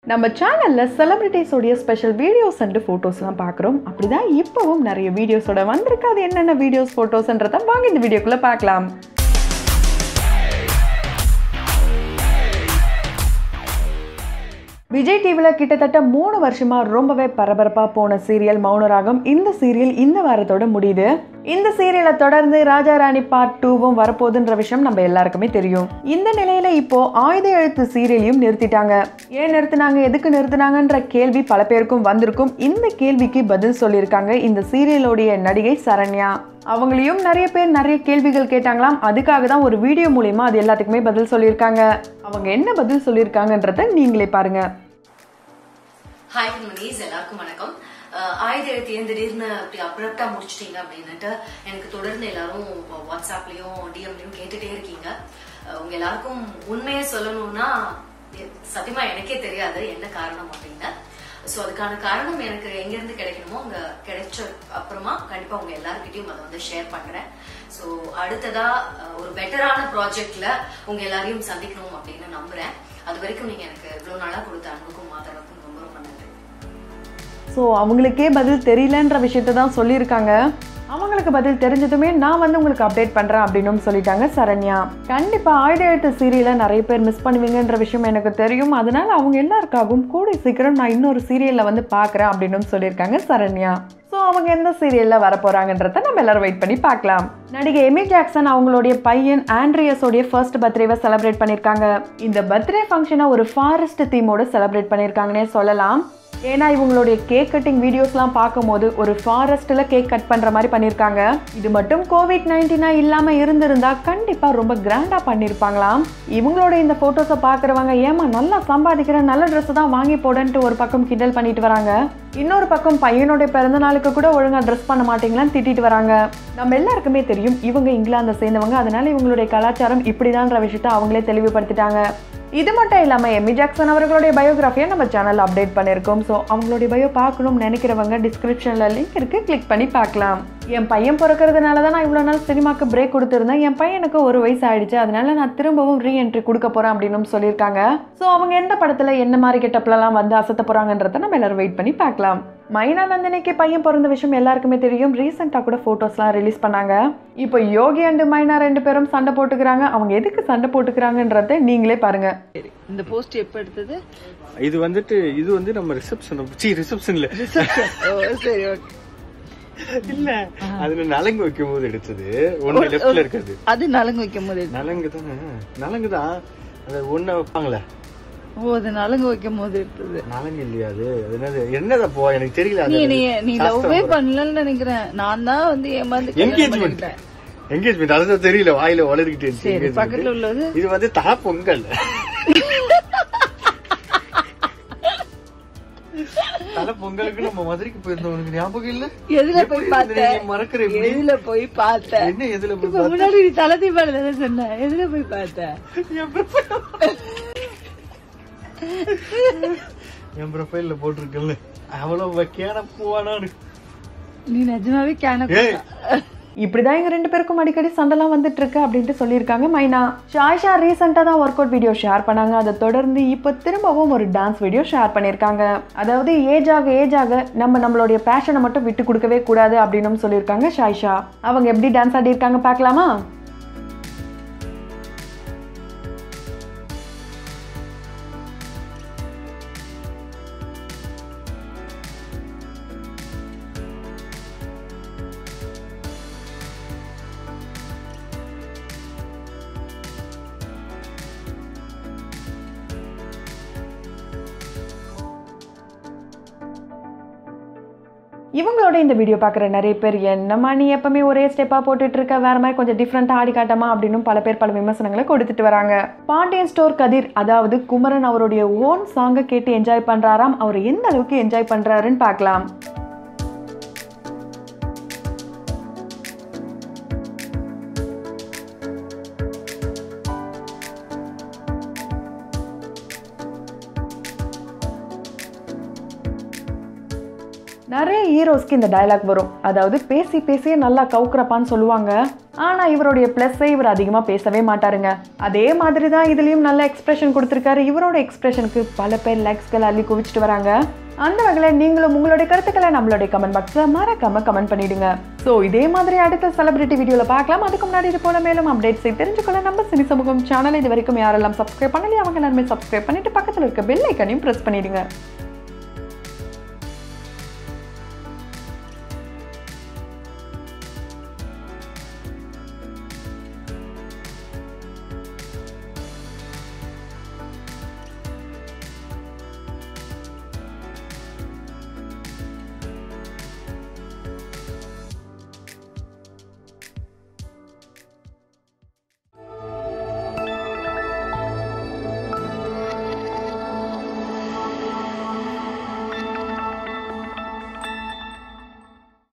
நம்ம சேனலில் செலிபிரிட்டிஸோடைய special videos and ஃபோட்டோஸ்லாம் பார்க்குறோம் அப்படி தான் இப்போவும் நிறைய வீடியோஸோட வந்திருக்கு அது என்னென்ன வீடியோஸ் ஃபோட்டோஸ்ன்றதை வாங்க இந்த வீடியோக்குள்ளே பார்க்கலாம் விஜய் டிவியில் கிட்டத்தட்ட மூணு வருஷமா ரொம்பவே பரபரப்பாக போன சீரியல் மௌனராகம் இந்த சீரியல் இந்த வாரத்தோட முடியுது இந்த சீரியலை தொடர்ந்து ராஜா ராணி பார்ட் டூவும் வரப்போகுதுன்ற விஷயம் நம்ம எல்லாருக்குமே தெரியும் இந்த நிலையில இப்போ ஆயுத எழுத்து சீரியலையும் நிறுத்திட்டாங்க ஏன் நிறுத்தினாங்க எதுக்கு நிறுத்தினாங்கன்ற கேள்வி பல பேருக்கும் வந்திருக்கும் இந்த கேள்விக்கு பதில் சொல்லியிருக்காங்க இந்த சீரியலோடைய நடிகை சரண்யா அவங்களையும் நிறைய பேர் நிறைய கேள்விகள் கேட்டாங்களாம் அதுக்காக தான் ஒரு வீடியோ மூலியமா அது எல்லாத்துக்குமே பதில் சொல்லியிருக்காங்க அவங்க என்ன பதில் சொல்லியிருக்காங்கன்றத நீங்களே பாருங்க ஹாய் கண்மணிஸ் எல்லாருக்கும் வணக்கம் அஹ் ஆயுத எழுத்து ஏன் திடீர்னு அப்படி அப்ரப்டா முடிச்சிட்டீங்க அப்படின்னுட்டு எனக்கு தொடர்ந்து எல்லாரும் வாட்ஸ்அப்லயும் டிஎம்லயும் கேட்டுட்டே இருக்கீங்க அஹ் உங்க எல்லாருக்கும் உண்மையை சொல்லணும்னா எ- சத்தியமா எனக்கே தெரியாது என்ன காரணம் அப்படின்னு சோ அதுக்கான காரணம் எனக்கு எங்க இருந்து கிடைக்கணுமோ அங்க கிடைச்ச அப்புறமா கண்டிப்பா உங்க எல்லார்கிட்டயும் அதை வந்து ஷேர் பண்றேன் சோ அடுத்ததா அஹ், ஒரு பெட்டரான ப்ராஜெக்ட்ல உங்க எல்லாரையும் சந்திக்கணும் அப்படின்னு நம்புறேன் அது வரைக்கும் நீங்க எனக்கு இவ்வளவு நாளா கொடுத்த அன்புக்கும் ஆதரவுக்கும் ரொம்ப ரொம்ப நன்றி ஸோ அவங்களுக்கே பதில் தெரியலன்ற விஷயத்த தான் சொல்லியிருக்காங்க அவங்களுக்கு பதில் தெரிஞ்சதுமே நான் வந்து உங்களுக்கு அப்டேட் பண்ணுறேன் அப்படின்னு சொல்லிட்டாங்க சரண்யா கண்டிப்பாக ஆயுத எழுத்து சீரியலை நிறைய பேர் மிஸ் பண்ணுவீங்கன்ற விஷயம் எனக்கு தெரியும் அதனால அவங்க எல்லாருக்காகவும் கூடிய சீக்கிரம் நான் இன்னொரு சீரியலில் வந்து பார்க்குறேன் அப்படின்னு சொல்லியிருக்காங்க சரண்யா ஸோ அவங்க எந்த சீரியலில் வரப்போகிறாங்கன்றத நம்ம எல்லாரும் வெயிட் பண்ணி பார்க்கலாம் நடிகை எமி ஜாக்சன் அவங்களுடைய பையன் ஆண்ட்ரியஸோடைய ஃபர்ஸ்ட் பர்த்டேவை செலிப்ரேட் பண்ணியிருக்காங்க இந்த பர்த்டே ஃபங்க்ஷனை ஒரு ஃபாரஸ்ட் தீமோட செலிப்ரேட் பண்ணியிருக்காங்கன்னே சொல்லலாம் ஏன்னா இவங்களுடைய கேக் கட்டிங் வீடியோஸ்லாம் பார்க்கும்போது ஒரு ஃபாரஸ்ட்டில் கேக் கட் பண்ணுற மாதிரி பண்ணியிருக்காங்க இது மட்டும் கோவிட் நைன்டீனா இல்லாமல் இருந்திருந்தா கண்டிப்பாக ரொம்ப கிராண்டாக பண்ணியிருப்பாங்களாம் இவங்களோட இந்த ஃபோட்டோஸை பார்க்குறவங்க ஏமா நல்லா சம்பாதிக்கிற நல்ல ட்ரெஸ் தான் வாங்கி போடன்ட்டு ஒரு பக்கம் கிண்டல் பண்ணிட்டு வராங்க இன்னொரு பக்கம் பையனுடைய பிறந்த நாளுக்கு கூட ஒழுங்காக ட்ரெஸ் பண்ண மாட்டீங்களான்னு திட்டிட்டு வராங்க நம்ம எல்லாருக்குமே தெரியும் இவங்க இங்கிலாந்தை சேர்ந்தவங்க அதனால இவங்களுடைய கலாச்சாரம் இப்படிதான்ற விஷயத்த அவங்களே தெளிவுபடுத்திட்டாங்க இது மட்டும் இல்லாமல் எமி ஜாக்சன் அவர்களுடைய பயோகிராஃபியை நம்ம சேனல் அப்டேட் பண்ணியிருக்கோம் ஸோ அவங்களுடைய பயோ பார்க்கணும்னு நினைக்கிறவங்க டிஸ்கிரிப்ஷனில் லிங்க் இருக்குது கிளிக் பண்ணி பார்க்கலாம் என் பையன் பிறக்கிறதுனால தான் நான் இவ்வளோ நாள் சினிமாக்கு பிரேக் கொடுத்துருந்தேன் என் பையனுக்கு ஒரு வயசு ஆயிடுச்சு அதனால நான் திரும்பவும் ரீஎன்ட்ரி கொடுக்க போகிறேன் அப்படின்னு சொல்லியிருக்காங்க ஸோ அவங்க எந்த படத்தில் என்ன மாதிரி கெட்டப்லலாம் வந்து அசத்த போகிறாங்கன்றத நம்ம எல்லாரும் வெயிட் பண்ணி பார்க்கலாம் மைனா நந்தினிக்கு பையன் பிறந்த விஷயம் எல்லாருக்குமே தெரியும் ரீசெண்டாக கூட ஃபோட்டோஸ்லாம் ரிலீஸ் பண்ணாங்க இப்போ யோகி அண்டு மைனா ரெண்டு பேரும் சண்டை போட்டுக்கிறாங்க அவங்க எதுக்கு சண்டை போட்டுக்கிறாங்கன்றத நீங்களே பாருங்க இந்த போஸ்ட் எப்ப எடுத்தது இது வந்துட்டு இது வந்து நம்ம ரிசப்ஷன் சி ரிசப்ஷன்ல ஓ சரி ஓகே இல்ல அதுல நலங்கு வைக்கும் போது எடுத்தது ஒண்ணு லெஃப்ட்ல இருக்கிறது அது நலங்கு வைக்கும் போது எடுத்தது. நலங்கு தானே நலங்கு தான் அது ஒண்ணு வைப்பாங்களே ஓ அது நலங்கு வைக்கும் போது எடுத்தது நலங்கு இல்லையா அது அது என்னது என்னதா போ எனக்கு தெரியல நீ அது நீ நீ லவ்வே பண்ணலன்னு நினைக்கிறேன் நான் தான் வந்து ஏமாந்து கல்யாணம் என்கேஜ்மெண்ட் பண்ணிக்கிட்டேன். என்கேஜ்மெண்ட் அதுதான் தெரியல வாயில வளர்க்கிட்டு இருந்துச்சு சரி engagement. பக்கத்துல உள்ளது இது வந்து தா பொங்கல் தலை பொங்கலுக்கு நம்ம மதுரைக்கு போயிருந்தோம் உனக்கு ஞாபகம் இல்ல எதுல எப்படி போய் இருந்தது? பார்த்த நீ மறக்கிற எப்படி? எதுல போய் பார்த்த என்ன எதுல போய் இப்ப முன்னாடி நீ தலை தீபாவளி தானே சொன்ன எதுல போய் பார்த்த என் profile- என் ப்ரொஃபைல்ல போட்டிருக்கல அவ்வளவு வக்கையான பூவானான்னு நீ நிஜமாவே கேன ஏய் இப்படிதான் எங்க ரெண்டு பேருக்கும் அடிக்கடி சண்டைலாம் வந்துட்டு இருக்கு அப்படின்ட்டு சொல்லியிருக்காங்க மைனா ஷாஷா ரீசெண்டாக தான் ஒர்க் அவுட் வீடியோ ஷேர் பண்ணாங்க அதை தொடர்ந்து இப்போ திரும்பவும் ஒரு டான்ஸ் வீடியோ ஷேர் பண்ணியிருக்காங்க அதாவது ஏஜ் ஆக ஏஜ் ஆக நம்ம நம்மளுடைய பேஷனை மட்டும் விட்டு கொடுக்கவே கூடாது அப்படின்னு சொல்லியிருக்காங்க ஷாய்ஷா அவங்க எப்படி டான்ஸ் ஆடி இருக்காங்க பார்க்கலாமா இவங்களோட இந்த வீடியோ பார்க்குற நிறைய பேர் என்னம்மா நீ எப்பவுமே ஒரே ஸ்டெப்பாக போட்டுட்டு இருக்க வேற மாதிரி கொஞ்சம் டிஃப்ரெண்ட்டாக ஆடி காட்டமா அப்படின்னு பல பேர் பல விமர்சனங்களை கொடுத்துட்டு வராங்க பாண்டியன் ஸ்டோர் கதிர் அதாவது குமரன் அவருடைய ஓன் சாங்கை கேட்டு என்ஜாய் பண்ணுறாராம் அவர் எந்த அளவுக்கு என்ஜாய் பண்ணுறாருன்னு பார்க்கலாம் நிறைய ஹீரோஸ்க்கு இந்த டயலாக் வரும் அதாவது பேசி பேசியே நல்லா கவுக்குறப்பான்னு சொல்லுவாங்க ஆனா இவருடைய பிளஸ்ஸை இவர் அதிகமா பேசவே மாட்டாருங்க அதே மாதிரி தான் இதுலயும் நல்ல எக்ஸ்பிரஷன் கொடுத்திருக்காரு இவரோட எக்ஸ்பிரஷனுக்கு பல பேர் லைக்ஸ்கள் அள்ளி குவிச்சிட்டு வராங்க அந்த வகையில் நீங்களும் உங்களுடைய கருத்துக்களை நம்மளுடைய கமெண்ட் பாக்ஸில் மறக்காம கமெண்ட் பண்ணிடுங்க ஸோ இதே மாதிரி அடுத்த செலிபிரிட்டி வீடியோவில் பார்க்கலாம் அதுக்கு முன்னாடி இது போல மேலும் அப்டேட்ஸை தெரிஞ்சுக்கொள்ள நம்ம சினி சமூகம் சேனல் இது வரைக்கும் யாரெல்லாம் சப்ஸ்கிரைப் பண்ணலையோ அவங்க எல்லாருமே சப்ஸ்கிரைப் பண்ணிட்டு பக்கத்தில் இருக்க பெல் ஐக்கனையும் ப்ரெஸ் பண்ணிடுங்க